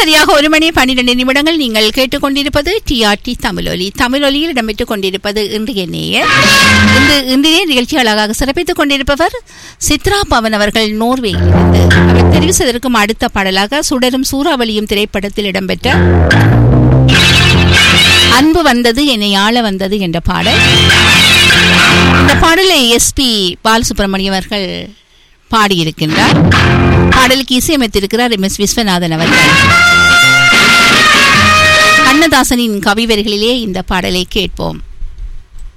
சரியாக ஒரு மணி பன்னிரண்டு நிமிடங்கள் நீங்கள் கேட்டுக்கொண்டிருப்பது டிஆர்டி தமிழொலி தமிழொலியில் இடம்பெற்றுக் கொண்டிருப்பது இன்றைய நேயர் இன்று இன்றைய நிகழ்ச்சி அழகாக சிறப்பித்துக் கொண்டிருப்பவர் சித்ரா பவன் அவர்கள் நோர்வேயிலிருந்து அவர் தெரிவு செய்திருக்கும் அடுத்த பாடலாக சுடரும் சூறாவளியும் திரைப்படத்தில் இடம்பெற்ற அன்பு வந்தது என்னை ஆள வந்தது என்ற பாடல் இந்த பாடலை எஸ்பி பாலசுப்ரமணியம் அவர்கள் பாடியிருக்கின்றார் பாடலுக்கு இசையமைத்திருக்கிறார் எம் எஸ் விஸ்வநாதன் அவர்கள் கண்ணதாசனின் கவிவரிகளிலே இந்த பாடலை கேட்போம்